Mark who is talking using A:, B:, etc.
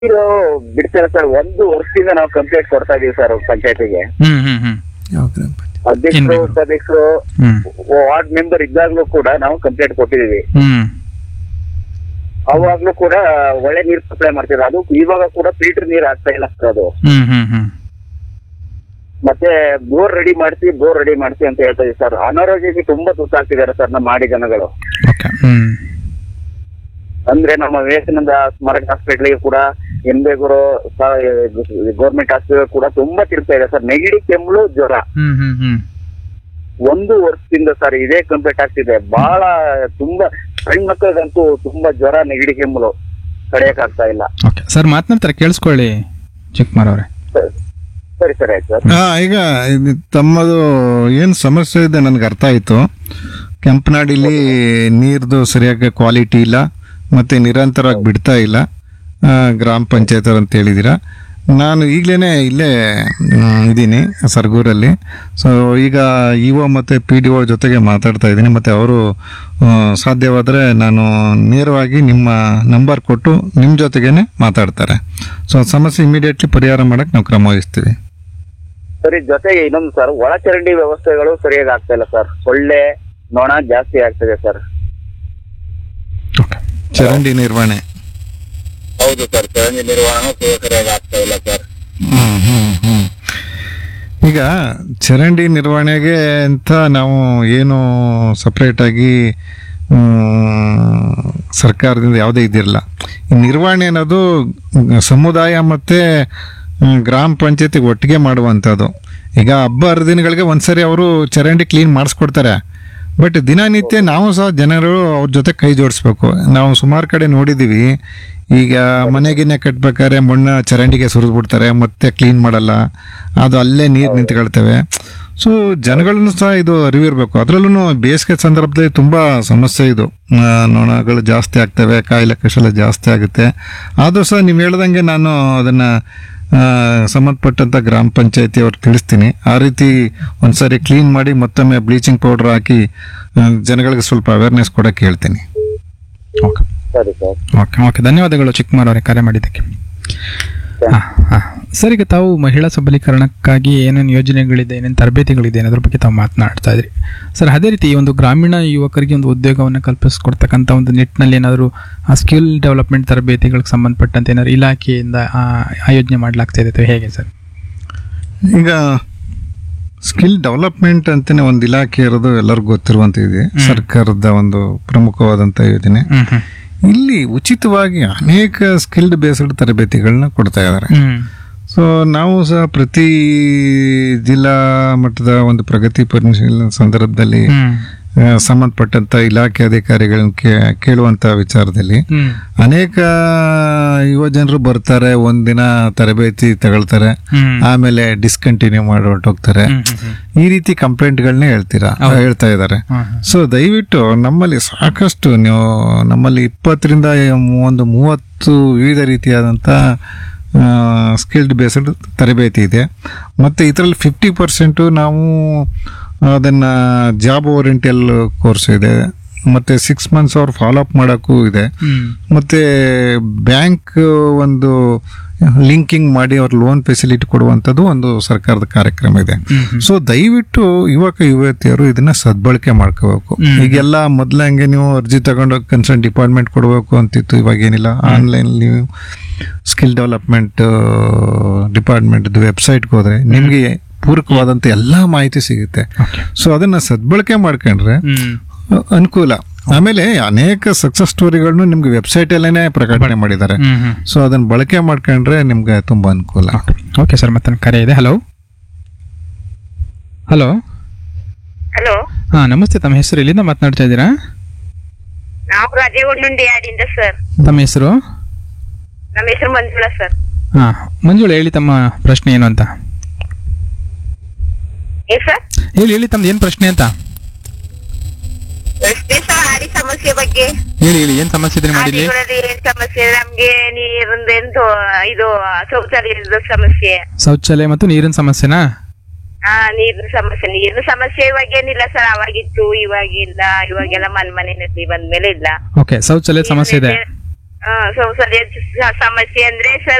A: ಇದು ಬಿಡ್ತಾರೆ ಸರ್ ಒಂದು ವರ್ಷದಿಂದ ನಾವು ಕಂಪ್ಲೇಂಟ್ ಕೊಡ್ತಾ ಇದೀವಿ ಸರ್ ಪಂಚಾಯತಿಗೆ
B: ಹ್ಮ್ ಹ್ಮ್ ಹ್ಮ್
C: ಯಾವ ಗ್ರಾಮ ಪಂಚಾಯತ್
A: ಅಧ್ಯಕ್ಷರು
B: ಏನ್ಬೇಕು?
A: ಉಪಾಧ್ಯಕ್ಷರು
B: ಹ್ಮ್
A: ವಾರ್ಡ್ ಮೆಂಬರ್ ಇದ್ದಾಗ್ಲೂ ಕೂಡ ನಾವು ಕಂಪ್ಲೇಂಟ್ ಕೊಟ್ಟಿದೀವಿ
B: ಹ್ಮ್
A: ಅವಾಗ್ಲೂ ಕೂಡ ಒಳ್ಳೆ ನೀರು ಸಪ್ಲೈ ಮಾಡ್ತಿದ್ರು ಅದು ಇವಾಗ ಕೂಡ ಫಿಲ್ಟರ್ ನೀರ್ ಆಗ್ತಾ ಇಲ್ಲ ಸರ್ ಅದು
B: ಹ್ಮ್ ಹ್ಮ್ ಹ್ಮ್
A: ಮತ್ತೆ ಬೋರ್ ರೆಡಿ ಮಾಡ್ಸಿ ಬೋರ್ ರೆಡಿ ಮಾಡ್ಸಿ ಅಂತ ಹೇಳ್ತಾ ಇದೀವಿ ಸರ್ ಅನಾರೋಗ್ಯಕ್ಕೆ ತುಂಬಾ ತುತ್ತಾಗ್ತಿದ್ದಾರೆ ಸರ್ ನಮ್ಮ ಮಾಡಿ ಜನಗಳು
B: ಓಕೆ ಹ್ಮ್
A: ಅಂದ್ರೆ ನಮ್ಮ ವಿವೇಕಾನಂದ ಸ್ಮಾರಕ ಹಾಸ್ಪಿಟ್ಲಿಗೆ ಕೂಡ ಎನ್ಬೇಗೂರು ಗೌರ್ಮೆಂಟ್ ಹಾಸ್ಪಿಟಲ್ ಕೂಡ ತುಂಬಾ ತಿರುಗ್ತಾ ಇದೆ ಸರ್ ನೆಗಡಿ ಕೆಮ್ಮಳು ಜ್ವರ
B: ಹ್ಮ್ ಹ್ಮ್ ಹ್ಮ್
A: ಒಂದು ವರ್ಷದಿಂದ ಸರ್ ಇದೇ ಕಂಪ್ಲೀಟ್ ಆಗ್ತಿದೆ ಬಹಳ ತುಂಬಾ ಸಣ್ಣ ಮಕ್ಕಳಿಗಂತೂ ತುಂಬಾ ಜ್ವರ ನೆಗಡಿ ಕೆಮ್ಮಲು ತಡೆಯಕ್ ಆಗ್ತಾ ಇಲ್ಲ
B: ಓಕೆ ಸರ್ ಮಾತನಾಡ್ತಾರೆ ಕೇಳಿಸ್ಕೊಳ್ಳಿ ಚಿಕ್ಕಮಾರ್ ಅವರೇ
A: ಸರಿ ಸರಿ ಆಯ್ತು ಸರ್
C: ಹಾ ಈಗ ಇದು ತಮ್ಮದು ಏನು ಸಮಸ್ಯೆ ಇದೆ ನನಗೆ ಅರ್ಥ ಆಯಿತು ಕೆಂಪನಾಡಿಲಿ ನೀರ್ದು ಸರಿಯಾಗಿ ಕ್ವಾಲಿಟಿ ಇಲ್ಲ ಮತ್ತೆ ನಿರಂತರವಾಗಿ ಬಿಡ್ತಾ ಇಲ್ಲ ಆ, ಗ್ರಾಮ ಪಂಚಾಯತ್ ಅಂತ ಹೇಳಿದ್ದೀರಾ ನಾನು ಈಗಲೇ ಇಲ್ಲೇ ಮ್, ಇದ್ದೀನಿ ಸರ್ಗೂರಲ್ಲಿ ಸೊ ಈಗ ಇ ಒ ಮತ್ತು ಪಿ ಡಿ ಒ ಜೊತೆಗೆ ಮಾತಾಡ್ತಾ ಇದ್ದೀನಿ ಮತ್ತು ಅವರು ಸಾಧ್ಯವಾದರೆ ನಾನು ನೇರವಾಗಿ ನಿಮ್ಮ ನಂಬರ್ ಕೊಟ್ಟು ನಿಮ್ಮ ಜೊತೆಗೇನೆ ಮಾತಾಡ್ತಾರೆ ಸೊ ಸಮಸ್ಯೆ ಇಮಿಡಿಯೇಟ್ಲಿ ಪರಿಹಾರ ಮಾಡೋಕ್ಕೆ ನಾವು ಕ್ರಮ ವಹಿಸ್ತೀವಿ
A: ಸರಿ ಜೊತೆಗೆ ಇನ್ನೊಂದು ಸರ್ ಒಳಚರಂಡಿ ವ್ಯವಸ್ಥೆಗಳು ಸರಿಯಾಗಿ ಆಗ್ತಾ ಇಲ್ಲ ಸರ್ ಸೊಳ್ಳೆ ನೊಣ ಜಾಸ್ತಿ ಆಗ್ತಿದೆ ಸರ್
B: ಓಕೆ
C: ಚರಂಡಿ ನಿರ್ವಹಣೆ
A: ಹೌದು ಸರ್ ಚರಂಡಿ ನಿರ್ವಹಣೆ ಸರಿಯಾಗಿ ಆಗ್ತಾ ಇಲ್ಲ ಸರ್
C: ಹ್ಮ್, ಹ್ಮ್, ಹ್ಮ್. ಈಗ ಚರಂಡಿ ನಿರ್ವಹಣೆಗೆ ಅಂತ ನಾವು ಏನು ಸಪ್ರೇಟ್ ಆಗಿ ಮ್, ಸರ್ಕಾರದಿಂದ ಯಾವುದೇ ಇದಿರಲ್ಲ ಈ ನಿರ್ವಹಣೆ ಅನ್ನೋದು ಸಮುದಾಯ ಮತ್ತೆ ಮ್, ಗ್ರಾಮ ಪಂಚಾಯತಿಗೆ ಒಟ್ಟಿಗೆ ಮಾಡುವಂಥದ್ದು ಈಗ ಹಬ್ಬ ಹರಿದಿನಗಳಿಗೆ ಒಂದ್ಸರಿ ಅವರು ಚರಂಡಿ ಕ್ಲೀನ್ ಮಾಡಿಸ್ಕೊಡ್ತಾರೆ ಬಟ್ ದಿನನಿತ್ಯ ನಾವು ಸಹ ಜನರು ಅವ್ರ ಜೊತೆ ಕೈ ಜೋಡಿಸ್ಬೇಕು ನಾವು ಸುಮಾರು ಕಡೆ ನೋಡಿದ್ದೀವಿ ಈಗ ಮನೆಗಿನ್ನೆ ಕಟ್ಬೇಕಾದ್ರೆ ಮಣ್ಣು ಚರಂಡಿಗೆ ಸುರಿದ್ಬಿಡ್ತಾರೆ ಮತ್ತೆ ಕ್ಲೀನ್ ಮಾಡಲ್ಲ ಅದು ಅಲ್ಲೇ ನೀರು ನಿಂತ್ಕೊಳ್ತವೆ ಸೊ ಜನಗಳನ್ನು ಸಹ ಇದು ಅರಿವಿರಬೇಕು ಅದರಲ್ಲೂ ಬೇಸಿಗೆ ಸಂದರ್ಭದಲ್ಲಿ ತುಂಬ ಸಮಸ್ಯೆ ಇದು ಆ, ನೊಣಗಳು ಜಾಸ್ತಿ ಆಗ್ತವೆ ಕಾಯಿಲೆ ಕಷಲ ಜಾಸ್ತಿ ಆಗುತ್ತೆ ಆದರೂ ಸಹ ನೀವು ಹೇಳ್ದಂಗೆ ನಾನು ಅದನ್ನು ಸಂಬಂಧಪಟ್ಟಂಥ ಗ್ರಾಮ ಪಂಚಾಯತಿ ಅವ್ರು ತಿಳಿಸ್ತೀನಿ ಆ ರೀತಿ ಒಂದ್ಸರಿ ಕ್ಲೀನ್ ಮಾಡಿ ಮತ್ತೊಮ್ಮೆ ಬ್ಲೀಚಿಂಗ್ ಪೌಡರ್ ಹಾಕಿ ಆ, ಜನಗಳಿಗೆ ಸ್ವಲ್ಪ ಅವೇರ್ನೆಸ್ ಕೊಡೋಕ್ಕೆ ಹೇಳ್ತೀನಿ
B: ಓಕೆ
A: ಸರಿ ಸರ್
B: ಓಕೆ ಓಕೆ ಧನ್ಯವಾದಗಳು ಚಿಕ್ಕಮಾರ್ ಅವರೇ ಕರೆ ಮಾಡಿದ್ದಕ್ಕೆ ಹಾಂ ಹಾಂ ಸರ್ ಈಗ ತಾವು ಮಹಿಳಾ ಸಬಲೀಕರಣಕ್ಕಾಗಿ ಏನೇನು ಯೋಜನೆಗಳಿದೆ ಏನೇನು ತರಬೇತಿಗಳಿದೆ ಅನ್ನೋದ್ರ ಬಗ್ಗೆ ತಾವು ಮಾತನಾಡ್ತಾ ಇದ್ರಿ ಸರ್ ಅದೇ ರೀತಿ ಈ ಒಂದು ಗ್ರಾಮೀಣ ಯುವಕರಿಗೆ ಒಂದು ಉದ್ಯೋಗವನ್ನು ಕಲ್ಪಿಸ್ಕೊಡ್ತಕ್ಕಂಥ ಒಂದು ನಿಟ್ಟಿನಲ್ಲಿ ಏನಾದರೂ ಆ ಸ್ಕಿಲ್ ಡೆವಲಪ್ಮೆಂಟ್ ತರಬೇತಿಗಳಿಗೆ ಸಂಬಂಧಪಟ್ಟಂತೆ ಏನಾದ್ರು ಇಲಾಖೆಯಿಂದ ಆ, ಆಯೋಜನೆ ಮಾಡಲಾಗ್ತಾ ಇದೆ ಅಥವಾ ಹೇಗೆ ಸರ್
C: ಈಗ ಸ್ಕಿಲ್ ಡೆವಲಪ್ಮೆಂಟ್ ಅಂತಾನೆ ಒಂದು ಇಲಾಖೆ ಇರೋದು ಎಲ್ಲರಿಗೂ ಗೊತ್ತಿರುವಂತ ಇದೆ ಸರ್ಕಾರದ ಒಂದು ಪ್ರಮುಖವಾದಂತ ಯೋಜನೆ
B: ಹ್ಮ್ ಹ್ಮ್
C: ಇಲ್ಲಿ ಉಚಿತವಾಗಿ ಅನೇಕ ಸ್ಕಿಲ್ಡ್ ಬೇಸ್ಡ್ ತರಬೇತಿಗಳನ್ನ ಕೊಡ್ತಾ ಇದ್ದಾರೆ
B: ಹ್ಮ್
C: ಸೊ ನಾವು ಸಹ ಪ್ರತಿ ಜಿಲ್ಲಾ ಮಟ್ಟದ ಒಂದು ಪ್ರಗತಿ ಪರಿಶೀಲನೆ ಸಂದರ್ಭದಲ್ಲಿ
B: ಹ್ಮ್
C: ಆ, ಸಂಬಂಧಪಟ್ಟಂತ ಇಲಾಖೆ ಅಧಿಕಾರಿಗಳನ್ನ ಕೇ- ಕೇಳುವಂತ ವಿಚಾರದಲ್ಲಿ
B: ಹ್ಮ್
C: ಅನೇಕ ಯುವ ಜನರು ಬರ್ತಾರೆ ಒಂದಿನ ತರಬೇತಿ ತಗೊಳ್ತಾರೆ
B: ಹ್ಮ್
C: ಆಮೇಲೆ ಡಿಸ್ಕಂಟಿನ್ಯೂ ಮಾಡಿ ಹೊರಟೋಗ್ತಾರೆ
B: ಹ್ಮ್ ಹ್ಮ್ ಹ್ಮ್
C: ಈ ರೀತಿ ಕಂಪ್ಲೇಂಟ್ಗಳನ್ನೇ ಹೇಳ್ತೀರಾ ಹೇಳ್ತಾ ಇದ್ದಾರೆ
B: ಹ್ಮ್
C: ಸೊ ದಯವಿಟ್ಟು ನಮ್ಮಲ್ಲಿ ಸಾಕಷ್ಟು ನೀವು ನಮ್ಮಲ್ಲಿ ಇಪ್ಪತ್ತರಿಂದ ಒಂದು ಮೂವತ್ತು ವಿವಿಧ ರೀತಿಯಾದಂಥ ಸ್ಕಿಲ್ಡ್ ಬೇಸ್ಡ್ ತರಬೇತಿ ಇದೆ ಮತ್ತು ಇದರಲ್ಲಿ ಫಿಫ್ಟಿ ಪರ್ಸೆಂಟು ನಾವು ಅದನ್ನು ಜಾಬ್ ಓರಿಯೆಂಟಲ್ ಕೋರ್ಸ್ ಇದೆ ಮತ್ತು ಸಿಕ್ಸ್ ಮಂತ್ಸ್ ಅವ್ರು ಫಾಲೋ ಅಪ್ ಮಾಡೋಕ್ಕೂ ಇದೆ
B: ಹ್ಮ್
C: ಮತ್ತೆ ಬ್ಯಾಂಕ್ ಒಂದು ಲಿಂಕಿಂಗ್ ಮಾಡಿ ಅವ್ರ ಲೋನ್ ಫೆಸಿಲಿಟಿ ಕೊಡುವಂಥದ್ದು ಒಂದು ಸರ್ಕಾರದ ಕಾರ್ಯಕ್ರಮ ಇದೆ ಸೊ ದಯವಿಟ್ಟು ಯುವಕ ಯುವತಿಯರು ಇದನ್ನ ಸದ್ಬಳಕೆ ಮಾಡ್ಕೋಬೇಕು ಈಗೆಲ್ಲ ಮೊದ್ಲ ಹಂಗೆ ನೀವು ಅರ್ಜಿ ತಗೊಂಡೋಗಿ ಕನ್ಸರ್ನ್ ಡಿಪಾರ್ಟ್ಮೆಂಟ್ ಕೊಡಬೇಕು ಅಂತಿತ್ತು ಇವಾಗ ಏನಿಲ್ಲ ಆನ್ಲೈನ್ ನೀವು ಸ್ಕಿಲ್ ಡೆವಲಪ್ಮೆಂಟ್ ಡಿಪಾರ್ಟ್ಮೆಂಟ್ ವೆಬ್ಸೈಟ್ಗೆ ಹೋದ್ರೆ ನಿಮಗೆ ಪೂರಕವಾದಂಥ ಎಲ್ಲ ಮಾಹಿತಿ ಸಿಗುತ್ತೆ ಸೊ ಅದನ್ನ ಸದ್ಬಳಕೆ ಮಾಡ್ಕೊಂಡ್ರೆ
B: ಹ್ಮ್
C: ಅನುಕೂಲ ಆಮೇಲೆ ಅನೇಕ ಸಕ್ಸಸ್ ಸ್ಟೋರಿಗಳನ್ನು ನಿಮ್ಗೆ ವೆಬ್ಸೈಟ್ ಅಲ್ಲೇನೆ ಪ್ರಕಟಣೆ ಮಾಡಿದ್ದಾರೆ
B: ಹ್ಮ್ ಹ್ಮ್
C: ಸೊ ಅದನ್ನ ಬಳಕೆ ಮಾಡ್ಕೊಂಡ್ರೆ ನಿಮ್ಗೆ ತುಂಬಾ ಅನುಕೂಲ
B: ಓಕೆ ಸರ್ ಮತ್ತೆ ಕರೆ ಇದೆ ಹಲೋ ಹಲೋ
D: ಹಲೋ
B: ಹಾಂ ನಮಸ್ತೆ ತಮ್ಮ ಹೆಸರು ಎಲ್ಲಿಂದ ಮಾತನಾಡ್ತಾ ಇದ್ದೀರಾ
D: ನಾವು ರಾಜೇಗೌಡನುಂಡಿ ಯಾಡಿಂದ ಸರ್
B: ತಮ್ಮ ಹೆಸರು
D: ನಮ್ಮ ಹೆಸರು ಮಂಜುಳಾ ಸರ್
B: ಹಾಂ ಮಂಜುಳ ಹೇಳಿ ತಮ್ಮ ಪ್ರಶ್ನೆ ಏನು ಅಂತ
D: ಏನ್ ಸರ್
B: ಹೇಳಿ ಹೇಳಿ ತಮ್ದು ಏನು ಪ್ರಶ್ನೆ ಅಂತ
D: ರಸ್ತೆ ಸರ್ ಹಾಡಿ ಸಮಸ್ಯೆ ಬಗ್ಗೆ
B: ಹೇಳಿ ಹೇಳಿ ಏನು ಸಮಸ್ಯೆ ಇದ್ರೆ ಮಾಡಿಲ್ಲಿ
D: ಹಾದಿಗಳಲ್ಲಿ ಏನ್ ಸಮಸ್ಯೆ ಇದೆ? ನಮ್ಗೆ ನೀರಿಂದೇನು ಇದು ಶೌಚಾಲಯದ ಸಮಸ್ಯೆ
B: ಶೌಚಾಲಯ ಮತ್ತು ನೀರಿನ ಸಮಸ್ಯೆನಾ
D: ಹಾ ನೀರಿನ ಸಮಸ್ಯೆ ನೀರಿನ ಸಮಸ್ಯೆ ಇವಾಗ ಏನಿಲ್ಲ ಸರ್ ಅವಾಗಿತ್ತು ಇವಾಗಿಲ್ಲ ಇವಾಗೆಲ್ಲ ಮನ್ ಮನೆ ನಿರ್ತಿ ಬಂದ್ಮೇಲೆ ಇಲ್ಲ
B: ಓಕೆ ಶೌಚಾಲಯದ ಸಮಸ್ಯೆ ಇದೆ
D: ಆ, ಶೌಚಾಲಯ ಸಮಸ್ಯೆ ಅಂದ್ರೆ ಸರ್